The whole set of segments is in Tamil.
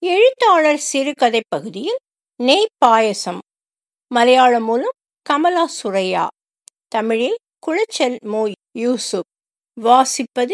எழுத்தாளர் சிறுகதை பகுதியில் நெய் பாயசம் மலையாளம் மூலம் கமலா சுரையா தமிழில் குளச்சல் மோ யூசுப் வாசிப்பது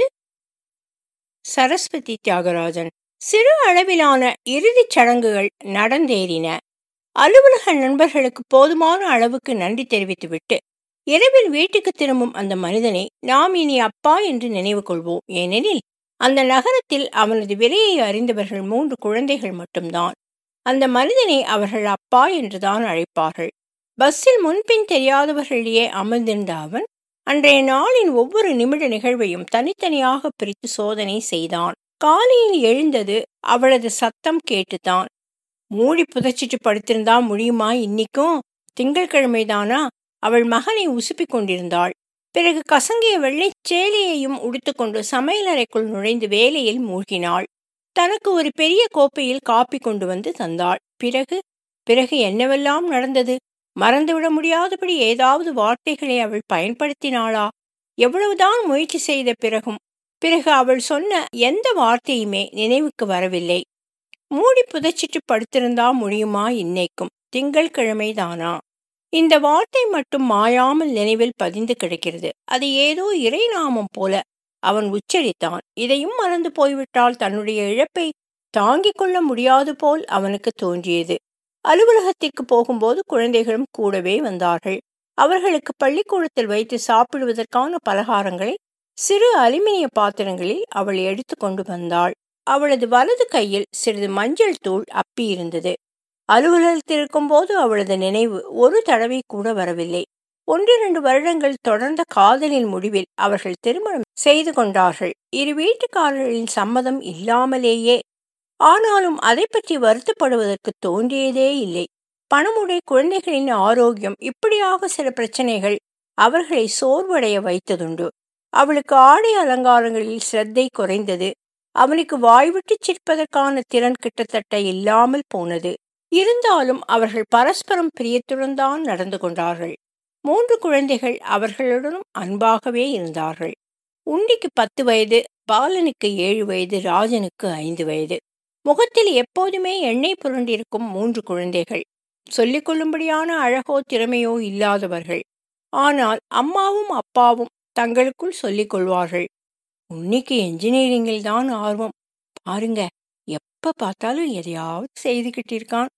சரஸ்வதி தியாகராஜன் சிறு அளவிலான இறுதிச் சடங்குகள் நடந்தேறின அலுவலக நண்பர்களுக்கு போதுமான அளவுக்கு நன்றி தெரிவித்துவிட்டு இரவில் வீட்டுக்கு திரும்பும் அந்த மனிதனை நாம் இனி அப்பா என்று நினைவு கொள்வோம் ஏனெனில் அந்த நகரத்தில் அவனது விலையை அறிந்தவர்கள் மூன்று குழந்தைகள் மட்டும்தான் அந்த மனிதனை அவர்கள் அப்பா என்றுதான் அழைப்பார்கள் பஸ்ஸில் முன்பின் தெரியாதவர்களிடையே அமர்ந்திருந்த அவன் அன்றைய நாளின் ஒவ்வொரு நிமிட நிகழ்வையும் தனித்தனியாக பிரித்து சோதனை செய்தான் காலையில் எழுந்தது அவளது சத்தம் கேட்டுதான் மூடி புதைச்சிட்டு படுத்திருந்தா முடியுமா இன்னிக்கும் திங்கட்கிழமைதானா அவள் மகனை உசுப்பிக் கொண்டிருந்தாள் பிறகு கசங்கிய வெள்ளை சேலையையும் உடுத்துக்கொண்டு சமையலறைக்குள் நுழைந்து வேலையில் மூழ்கினாள் தனக்கு ஒரு பெரிய கோப்பையில் காப்பி கொண்டு வந்து தந்தாள் பிறகு பிறகு என்னவெல்லாம் நடந்தது மறந்துவிட முடியாதபடி ஏதாவது வார்த்தைகளை அவள் பயன்படுத்தினாளா எவ்வளவுதான் முயற்சி செய்த பிறகும் பிறகு அவள் சொன்ன எந்த வார்த்தையுமே நினைவுக்கு வரவில்லை மூடி புதைச்சிட்டு படுத்திருந்தா முடியுமா இன்னைக்கும் திங்கள் கிழமைதானா இந்த வார்த்தை மட்டும் மாயாமல் நினைவில் பதிந்து கிடக்கிறது அது ஏதோ இறைநாமம் போல அவன் உச்சரித்தான் இதையும் மறந்து போய்விட்டால் தன்னுடைய இழப்பை தாங்கிக் கொள்ள முடியாது போல் அவனுக்கு தோன்றியது அலுவலகத்திற்கு போகும்போது குழந்தைகளும் கூடவே வந்தார்கள் அவர்களுக்கு பள்ளிக்கூடத்தில் வைத்து சாப்பிடுவதற்கான பலகாரங்களை சிறு அலுமினிய பாத்திரங்களில் அவள் எடுத்து கொண்டு வந்தாள் அவளது வலது கையில் சிறிது மஞ்சள் தூள் அப்பி இருந்தது அலுவலகத்தில் இருக்கும்போது அவளது நினைவு ஒரு தடவை கூட வரவில்லை ஒன்றிரண்டு வருடங்கள் தொடர்ந்த காதலின் முடிவில் அவர்கள் திருமணம் செய்து கொண்டார்கள் இரு வீட்டுக்காரர்களின் சம்மதம் இல்லாமலேயே ஆனாலும் அதை பற்றி வருத்தப்படுவதற்கு தோன்றியதே இல்லை பணமுடைய குழந்தைகளின் ஆரோக்கியம் இப்படியாக சில பிரச்சனைகள் அவர்களை சோர்வடைய வைத்ததுண்டு அவளுக்கு ஆடை அலங்காரங்களில் சிரத்தை குறைந்தது அவனுக்கு வாய்விட்டு சிற்பதற்கான திறன் கிட்டத்தட்ட இல்லாமல் போனது இருந்தாலும் அவர்கள் பரஸ்பரம் பிரியத்துடன் தான் நடந்து கொண்டார்கள் மூன்று குழந்தைகள் அவர்களுடனும் அன்பாகவே இருந்தார்கள் உண்டிக்கு பத்து வயது பாலனுக்கு ஏழு வயது ராஜனுக்கு ஐந்து வயது முகத்தில் எப்போதுமே எண்ணெய் புரண்டிருக்கும் மூன்று குழந்தைகள் சொல்லிக்கொள்ளும்படியான அழகோ திறமையோ இல்லாதவர்கள் ஆனால் அம்மாவும் அப்பாவும் தங்களுக்குள் சொல்லிக் கொள்வார்கள் உன்னிக்கு என்ஜினியரிங்கில் தான் ஆர்வம் பாருங்க எப்ப பார்த்தாலும் எதையாவது செய்துக்கிட்டு இருக்கான்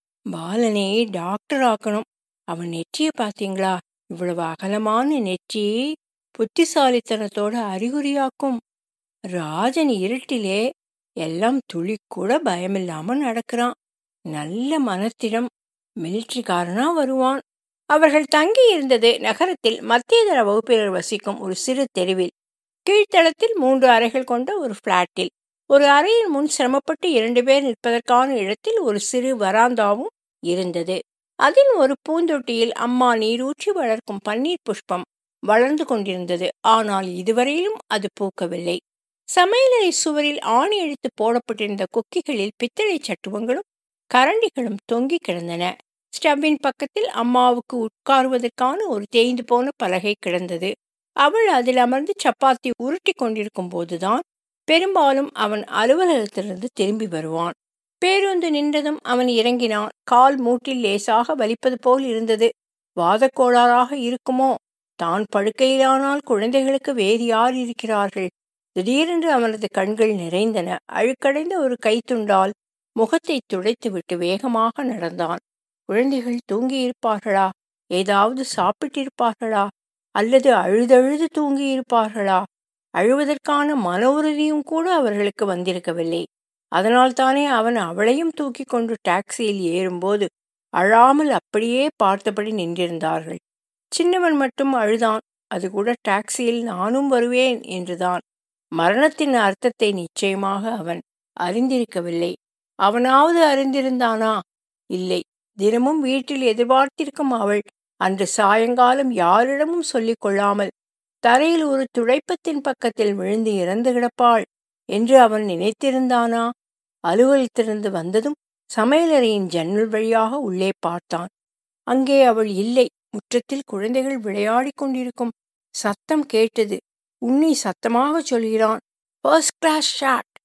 பாலனை டாக்டர் ஆக்கணும் அவன் நெற்றிய பாத்தீங்களா இவ்வளவு அகலமான நெற்றி புத்திசாலித்தனத்தோட அறிகுறியாக்கும் ராஜன் இருட்டிலே எல்லாம் துளி கூட பயமில்லாம நடக்கிறான் நல்ல மனத்திடம் மிலிட்ரிக்காரனா வருவான் அவர்கள் தங்கி இருந்தது நகரத்தில் மத்தியதர வகுப்பினர் வசிக்கும் ஒரு சிறு தெருவில் கீழ்த்தளத்தில் மூன்று அறைகள் கொண்ட ஒரு பிளாட்டில் ஒரு அறையின் முன் சிரமப்பட்டு இரண்டு பேர் நிற்பதற்கான இடத்தில் ஒரு சிறு வராந்தாவும் இருந்தது அதில் ஒரு பூந்தொட்டியில் அம்மா நீரூற்றி வளர்க்கும் பன்னீர் புஷ்பம் வளர்ந்து கொண்டிருந்தது ஆனால் இதுவரையிலும் அது பூக்கவில்லை சமையலறை சுவரில் ஆணி அடித்து போடப்பட்டிருந்த கொக்கிகளில் பித்தளை சட்டுவங்களும் கரண்டிகளும் தொங்கி கிடந்தன ஸ்டவ்வின் பக்கத்தில் அம்மாவுக்கு உட்காருவதற்கான ஒரு தேய்ந்து போன பலகை கிடந்தது அவள் அதில் அமர்ந்து சப்பாத்தி உருட்டி கொண்டிருக்கும் போதுதான் பெரும்பாலும் அவன் அலுவலகத்திலிருந்து திரும்பி வருவான் பேருந்து நின்றதும் அவன் இறங்கினான் கால் மூட்டில் லேசாக வலிப்பது போல் இருந்தது வாதக்கோளாறாக இருக்குமோ தான் படுக்கையிலானால் குழந்தைகளுக்கு வேறு யார் இருக்கிறார்கள் திடீரென்று அவனது கண்கள் நிறைந்தன அழுக்கடைந்த ஒரு கைத்துண்டால் முகத்தை துடைத்துவிட்டு வேகமாக நடந்தான் குழந்தைகள் தூங்கி இருப்பார்களா ஏதாவது சாப்பிட்டிருப்பார்களா அல்லது அழுதழுது தூங்கி இருப்பார்களா அழுவதற்கான மன உறுதியும் கூட அவர்களுக்கு வந்திருக்கவில்லை அதனால்தானே அவன் அவளையும் தூக்கி கொண்டு டாக்ஸியில் ஏறும்போது அழாமல் அப்படியே பார்த்தபடி நின்றிருந்தார்கள் சின்னவன் மட்டும் அழுதான் அது கூட டாக்ஸியில் நானும் வருவேன் என்றுதான் மரணத்தின் அர்த்தத்தை நிச்சயமாக அவன் அறிந்திருக்கவில்லை அவனாவது அறிந்திருந்தானா இல்லை தினமும் வீட்டில் எதிர்பார்த்திருக்கும் அவள் அன்று சாயங்காலம் யாரிடமும் சொல்லிக் கொள்ளாமல் தரையில் ஒரு துடைப்பத்தின் பக்கத்தில் விழுந்து இறந்து கிடப்பாள் என்று அவன் நினைத்திருந்தானா அலுவலகத்திலிருந்து வந்ததும் சமையலறையின் ஜன்னல் வழியாக உள்ளே பார்த்தான் அங்கே அவள் இல்லை முற்றத்தில் குழந்தைகள் விளையாடிக் கொண்டிருக்கும் சத்தம் கேட்டது உன்னி சத்தமாக சொல்கிறான் ஃபர்ஸ்ட் கிளாஸ் ஷாட்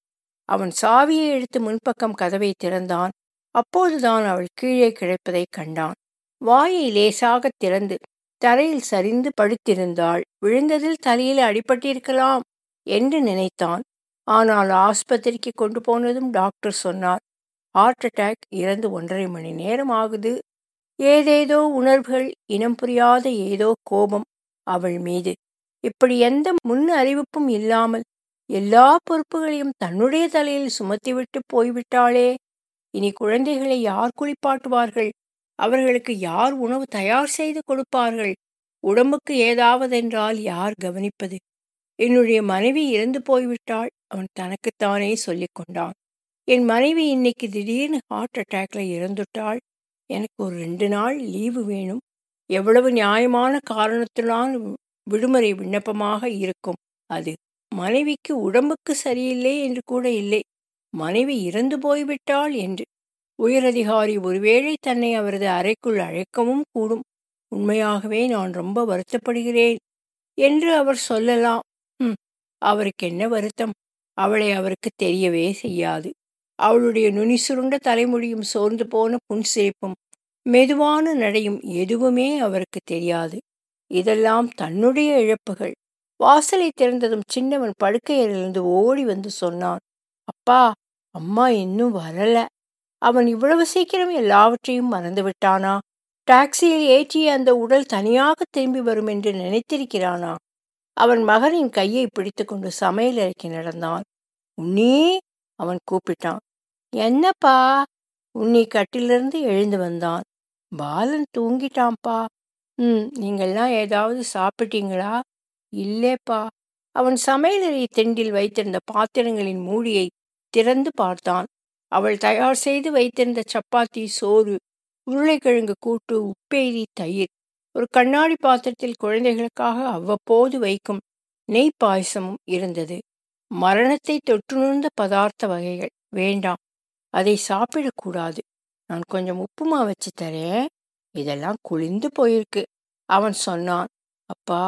அவன் சாவியை எடுத்து முன்பக்கம் கதவை திறந்தான் அப்போதுதான் அவள் கீழே கிடப்பதை கண்டான் வாயை லேசாக திறந்து தரையில் சரிந்து படுத்திருந்தாள் விழுந்ததில் தலையில் அடிபட்டிருக்கலாம் என்று நினைத்தான் ஆனால் ஆஸ்பத்திரிக்கு கொண்டு போனதும் டாக்டர் சொன்னார் ஹார்ட் அட்டாக் இறந்து ஒன்றரை மணி நேரம் ஆகுது ஏதேதோ உணர்வுகள் இனம் புரியாத ஏதோ கோபம் அவள் மீது இப்படி எந்த முன் அறிவிப்பும் இல்லாமல் எல்லா பொறுப்புகளையும் தன்னுடைய தலையில் சுமத்திவிட்டு போய்விட்டாளே இனி குழந்தைகளை யார் குளிப்பாட்டுவார்கள் அவர்களுக்கு யார் உணவு தயார் செய்து கொடுப்பார்கள் உடம்புக்கு ஏதாவதென்றால் யார் கவனிப்பது என்னுடைய மனைவி இறந்து போய்விட்டாள் அவன் தனக்குத்தானே சொல்லிக் கொண்டான் என் மனைவி இன்னைக்கு திடீர்னு ஹார்ட் அட்டாக்ல இறந்துட்டாள் எனக்கு ஒரு ரெண்டு நாள் லீவு வேணும் எவ்வளவு நியாயமான காரணத்தினால் விடுமுறை விண்ணப்பமாக இருக்கும் அது மனைவிக்கு உடம்புக்கு சரியில்லை என்று கூட இல்லை மனைவி இறந்து போய்விட்டாள் என்று உயரதிகாரி ஒருவேளை தன்னை அவரது அறைக்குள் அழைக்கவும் கூடும் உண்மையாகவே நான் ரொம்ப வருத்தப்படுகிறேன் என்று அவர் சொல்லலாம் ம் அவருக்கு என்ன வருத்தம் அவளை அவருக்கு தெரியவே செய்யாது அவளுடைய நுனி சுருண்ட தலைமுடியும் சோர்ந்து போன புன்சிரிப்பும் மெதுவான நடையும் எதுவுமே அவருக்கு தெரியாது இதெல்லாம் தன்னுடைய இழப்புகள் வாசலை திறந்ததும் சின்னவன் படுக்கையிலிருந்து ஓடி வந்து சொன்னான் அப்பா அம்மா இன்னும் வரல அவன் இவ்வளவு சீக்கிரம் எல்லாவற்றையும் மறந்து விட்டானா டாக்ஸியில் ஏற்றிய அந்த உடல் தனியாக திரும்பி வரும் என்று நினைத்திருக்கிறானா அவன் மகனின் கையை பிடித்துக்கொண்டு சமையலறைக்கு நடந்தான் உன்னி அவன் கூப்பிட்டான் என்னப்பா உன்னி கட்டிலிருந்து எழுந்து வந்தான் பாலன் தூங்கிட்டான்ப்பா ம் நீங்கள்லாம் ஏதாவது சாப்பிட்டீங்களா இல்லேப்பா அவன் சமையலறை திண்டில் வைத்திருந்த பாத்திரங்களின் மூடியை திறந்து பார்த்தான் அவள் தயார் செய்து வைத்திருந்த சப்பாத்தி சோறு உருளைக்கிழங்கு கூட்டு உப்பேரி தயிர் ஒரு கண்ணாடி பாத்திரத்தில் குழந்தைகளுக்காக அவ்வப்போது வைக்கும் நெய் பாயசமும் இருந்தது மரணத்தை தொற்றுணர்ந்த பதார்த்த வகைகள் வேண்டாம் அதை சாப்பிடக்கூடாது நான் கொஞ்சம் உப்புமா வச்சு தரேன் இதெல்லாம் குளிந்து போயிருக்கு அவன் சொன்னான் அப்பா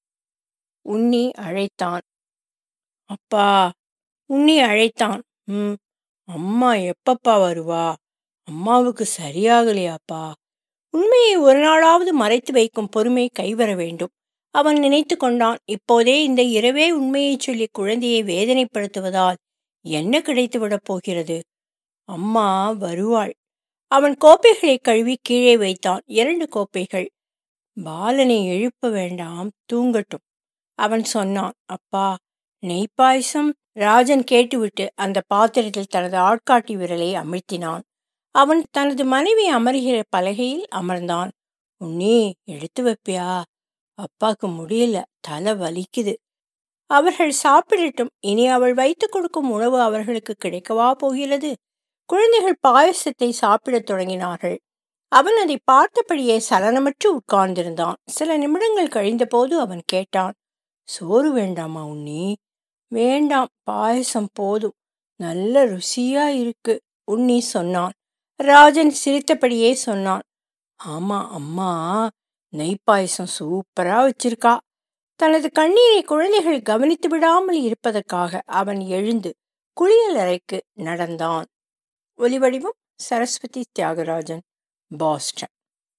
உன்னி அழைத்தான் அப்பா உன்னி அழைத்தான் ம் அம்மா எப்பப்பா வருவா அம்மாவுக்கு சரியாகலையாப்பா உண்மையை ஒரு நாளாவது மறைத்து வைக்கும் பொறுமை கைவர வேண்டும் அவன் நினைத்து கொண்டான் இப்போதே இந்த இரவே உண்மையை சொல்லி குழந்தையை வேதனைப்படுத்துவதால் என்ன கிடைத்துவிடப் போகிறது அம்மா வருவாள் அவன் கோப்பைகளை கழுவி கீழே வைத்தான் இரண்டு கோப்பைகள் பாலனை எழுப்ப வேண்டாம் தூங்கட்டும் அவன் சொன்னான் அப்பா நெய் பாயசம் ராஜன் கேட்டுவிட்டு அந்த பாத்திரத்தில் தனது ஆட்காட்டி விரலை அமிழ்த்தினான் அவன் தனது மனைவி அமர்கிற பலகையில் அமர்ந்தான் உன்னி எடுத்து வைப்பியா அப்பாக்கு முடியல தலை வலிக்குது அவர்கள் சாப்பிடட்டும் இனி அவள் வைத்துக் கொடுக்கும் உணவு அவர்களுக்கு கிடைக்கவா போகிறது குழந்தைகள் பாயசத்தை சாப்பிடத் தொடங்கினார்கள் அவன் அதை பார்த்தபடியே சலனமற்று உட்கார்ந்திருந்தான் சில நிமிடங்கள் கழிந்தபோது அவன் கேட்டான் சோறு வேண்டாமா உன்னி வேண்டாம் பாயசம் போதும் நல்ல ருசியா இருக்கு உன்னி சொன்னான் ராஜன் சிரித்தபடியே சொன்னான் ஆமா அம்மா நெய் பாயசம் சூப்பரா வச்சிருக்கா தனது கண்ணீரை குழந்தைகள் கவனித்து விடாமல் இருப்பதற்காக அவன் எழுந்து குளியலறைக்கு நடந்தான் ஒலிவடிவம் சரஸ்வதி தியாகராஜன் பாஸ்டன்